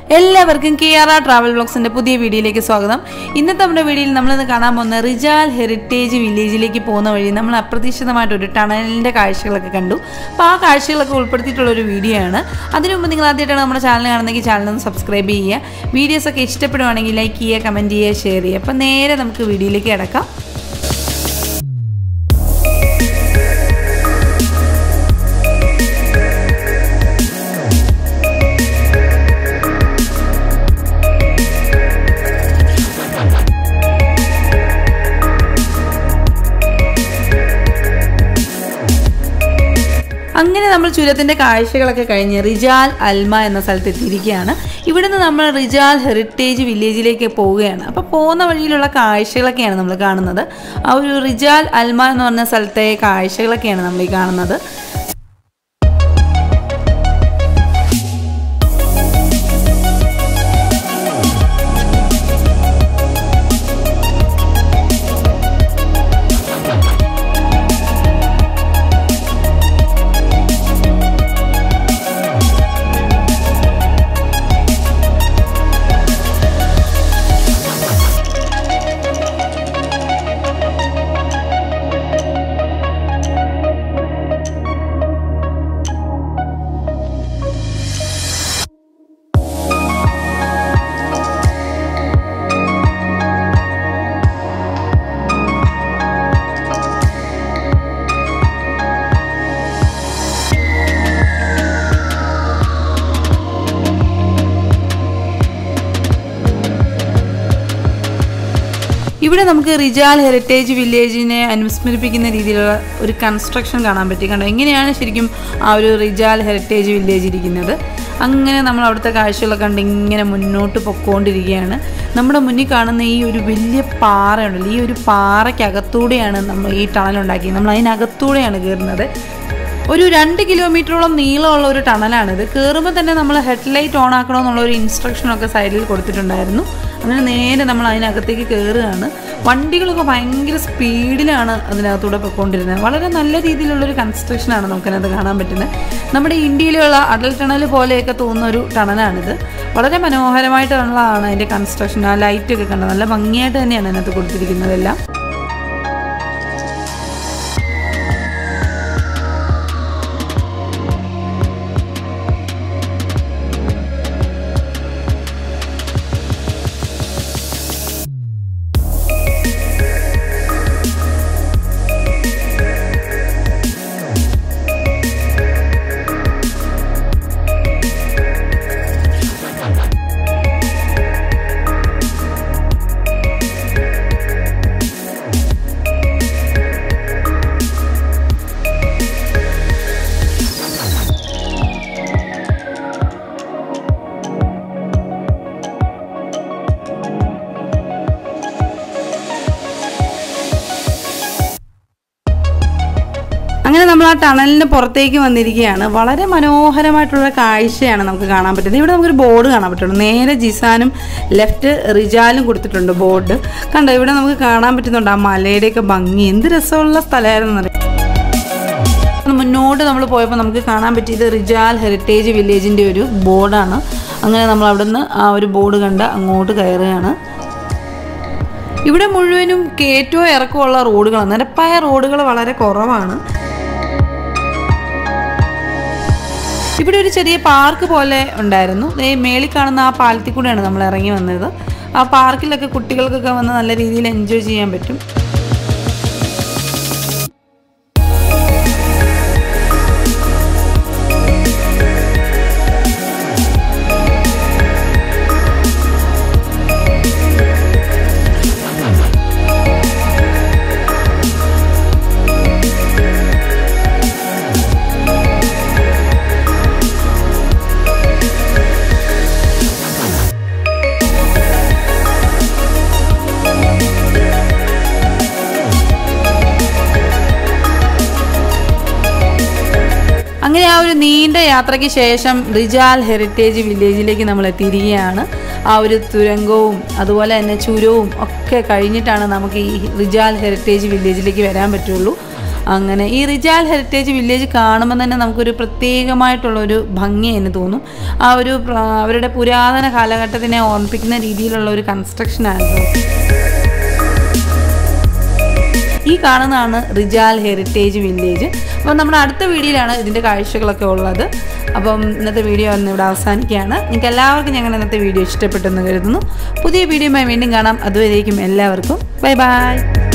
എല്ലാവർക്കും K R R travel ബ്ലോഗ്സിന്റെ പുതിയ വീഡിയോയിലേക്ക് സ്വാഗതം ഇന്നത്തെ നമ്മുടെ വീഡിയോയിൽ നമ്മളിന്ന് കാണാൻ പോകുന്ന റിജാൽ ഹെറിറ്റേജ് വില്ലേജിലേക്ക് പോകുന്ന വഴി നമ്മൾ അപ്രതീക്ഷിതമായിട്ട് ഒരു ടണലിന്റെ കാഴ്ചകളൊക്കെ കണ്ടു അപ്പോൾ ആ കാഴ്ചകളൊക്കെ ഉൾപ്പെടുത്തിയിട്ടുള്ള ഒരു വീഡിയോ ആണ് അതിനു മുമ്പ് നിങ്ങൾ ആദ്യമായിട്ടാണ് നമ്മുടെ ചാനൽ കാണുന്നെങ്കിൽ ചാനൽ ഒന്ന് സബ്സ്ക്രൈബ് ചെയ്യുക വീഡിയോസ് ഒക്കെ ഇഷ്ടപ്പെടുവാണെങ്കിൽ ലൈക്ക് ചെയ്യുക കമൻറ്റ് ചെയ്യുക ഷെയർ ചെയ്യുക അപ്പോൾ നേരെ നമുക്ക് വീഡിയോയിലേക്ക് കിടക്കാം അങ്ങനെ നമ്മൾ ചുരത്തിന്റെ കാഴ്ചകളൊക്കെ കഴിഞ്ഞ് റിജാൽ അൽമ എന്ന സ്ഥലത്ത് എത്തിയിരിക്കുകയാണ് ഇവിടുന്ന് നമ്മൾ റിജാൽ ഹെറിറ്റേജ് വില്ലേജിലേക്ക് പോവുകയാണ് അപ്പോൾ പോകുന്ന വഴിയിലുള്ള കാഴ്ചകളൊക്കെയാണ് നമ്മൾ കാണുന്നത് ആ ഒരു റിജാൽ അൽമ എന്ന് പറഞ്ഞ സ്ഥലത്തെ കാഴ്ചകളൊക്കെയാണ് നമ്മൾ ഈ കാണുന്നത് ഇവിടെ നമുക്ക് റിജാൽ ഹെറിറ്റേജ് വില്ലേജിനെ അനുസ്മരിപ്പിക്കുന്ന രീതിയിലുള്ള ഒരു കൺസ്ട്രക്ഷൻ കാണാൻ പറ്റി കണ്ടോ എങ്ങനെയാണ് ശരിക്കും ആ ഒരു റിജാൽ ഹെറിറ്റേജ് വില്ലേജ് ഇരിക്കുന്നത് അങ്ങനെ നമ്മൾ അവിടുത്തെ കാഴ്ചകളൊക്കെ കണ്ട് ഇങ്ങനെ മുന്നോട്ട് പൊക്കോണ്ടിരിക്കുകയാണ് നമ്മുടെ മുന്നിൽ കാണുന്ന ഈ ഒരു വലിയ പാറയുണ്ടല്ലോ ഈ ഒരു പാറയ്ക്കകത്തൂടെയാണ് നമ്മൾ ഈ ടണൽ ഉണ്ടാക്കിയത് നമ്മൾ അതിനകത്തൂടെയാണ് കയറുന്നത് ഒരു രണ്ട് കിലോമീറ്ററോളം നീളമുള്ള ഒരു ടണലാണിത് കയറുമ്പോൾ തന്നെ നമ്മൾ ഹെഡ്ലൈറ്റ് ഓൺ ആക്കണമെന്നുള്ള ഒരു ഇൻസ്ട്രക്ഷനൊക്കെ സൈഡിൽ കൊടുത്തിട്ടുണ്ടായിരുന്നു അങ്ങനെ നേരെ നമ്മൾ അതിനകത്തേക്ക് കയറുകയാണ് വണ്ടികളൊക്കെ ഭയങ്കര സ്പീഡിലാണ് അതിനകത്തൂടെ പൊയ്ക്കൊണ്ടിരുന്നത് വളരെ നല്ല രീതിയിലുള്ളൊരു കൺസ്ട്രക്ഷനാണ് നമുക്കതിനകത്ത് കാണാൻ പറ്റുന്നത് നമ്മുടെ ഇന്ത്യയിലുള്ള അടൽ ടണൽ പോലെയൊക്കെ തോന്നുന്ന ഒരു ടണലാണിത് വളരെ മനോഹരമായിട്ടുള്ളതാണ് അതിൻ്റെ കൺസ്ട്രക്ഷൻ ആ ലൈറ്റൊക്കെ കണ്ടത് നല്ല ഭംഗിയായിട്ട് തന്നെയാണ് അതിനകത്ത് കൊടുത്തിരിക്കുന്നതെല്ലാം അങ്ങനെ നമ്മൾ ആ ടണലിന് പുറത്തേക്ക് വന്നിരിക്കുകയാണ് വളരെ മനോഹരമായിട്ടുള്ള കാഴ്ചയാണ് നമുക്ക് കാണാൻ പറ്റുന്നത് ഇവിടെ നമുക്കൊരു ബോർഡ് കാണാൻ പറ്റുള്ളൂ നേരെ ജിസാനും ലെഫ്റ്റ് റിജാലും കൊടുത്തിട്ടുണ്ട് ബോർഡ് കണ്ടോ ഇവിടെ നമുക്ക് കാണാൻ പറ്റുന്നുണ്ട് ആ മലയുടെയൊക്കെ ഭംഗി എന്ത് രസമുള്ള സ്ഥലമായിരുന്നു അറിയാം മുന്നോട്ട് നമ്മൾ പോയപ്പോൾ നമുക്ക് കാണാൻ പറ്റിയത് റിജാൽ ഹെറിറ്റേജ് വില്ലേജിൻ്റെ ഒരു ബോർഡാണ് അങ്ങനെ നമ്മൾ അവിടുന്ന് ആ ഒരു ബോർഡ് കണ്ട് അങ്ങോട്ട് കയറുകയാണ് ഇവിടെ മുഴുവനും കയറ്റവും ഇറക്കമുള്ള റോഡുകളാണ് നിരപ്പായ റോഡുകൾ വളരെ കുറവാണ് ഇവിടെ ഒരു ചെറിയ പാർക്ക് പോലെ ഉണ്ടായിരുന്നു ഈ മേളിൽ കാണുന്ന ആ പാലത്തിൽ കൂടെയാണ് നമ്മൾ ഇറങ്ങി വന്നത് ആ പാർക്കിലൊക്കെ കുട്ടികൾക്കൊക്കെ വന്ന് നല്ല രീതിയിൽ എൻജോയ് ചെയ്യാൻ പറ്റും അങ്ങനെ ആ ഒരു നീണ്ട യാത്രയ്ക്ക് ശേഷം റിജാൽ ഹെറിറ്റേജ് വില്ലേജിലേക്ക് നമ്മൾ എത്തിയിരിക്കുകയാണ് ആ ഒരു തുരങ്കവും അതുപോലെ തന്നെ ചുരവും ഒക്കെ കഴിഞ്ഞിട്ടാണ് നമുക്ക് ഈ റിജാൽ ഹെറിറ്റേജ് വില്ലേജിലേക്ക് വരാൻ പറ്റുള്ളൂ അങ്ങനെ ഈ റിജാൽ ഹെറിറ്റേജ് വില്ലേജ് കാണുമ്പോൾ തന്നെ നമുക്കൊരു പ്രത്യേകമായിട്ടുള്ളൊരു ഭംഗി എന്ന് തോന്നും ആ ഒരു പ്ര- അവരുടെ പുരാതന കാലഘട്ടത്തിനെ ഓർമ്മിപ്പിക്കുന്ന രീതിയിലുള്ള ഒരു കൺസ്ട്രക്ഷനായിരുന്നു ഈ കാണുന്നതാണ് റിജാൽ ഹെറിറ്റേജ് വില്ലേജ് അപ്പം നമ്മുടെ അടുത്ത വീഡിയോയിലാണ് ഇതിൻ്റെ കാഴ്ചകളൊക്കെ ഉള്ളത് അപ്പം ഇന്നത്തെ വീഡിയോ ഒന്ന് ഇവിടെ അവസാനിക്കുകയാണ് നിങ്ങൾക്ക് എല്ലാവർക്കും ഞങ്ങൾ ഇന്നത്തെ വീഡിയോ ഇഷ്ടപ്പെട്ടെന്ന് കരുതുന്നു പുതിയ വീഡിയോയുമായി വീണ്ടും കാണാം അതുവരേക്കും എല്ലാവർക്കും ബൈ ബൈ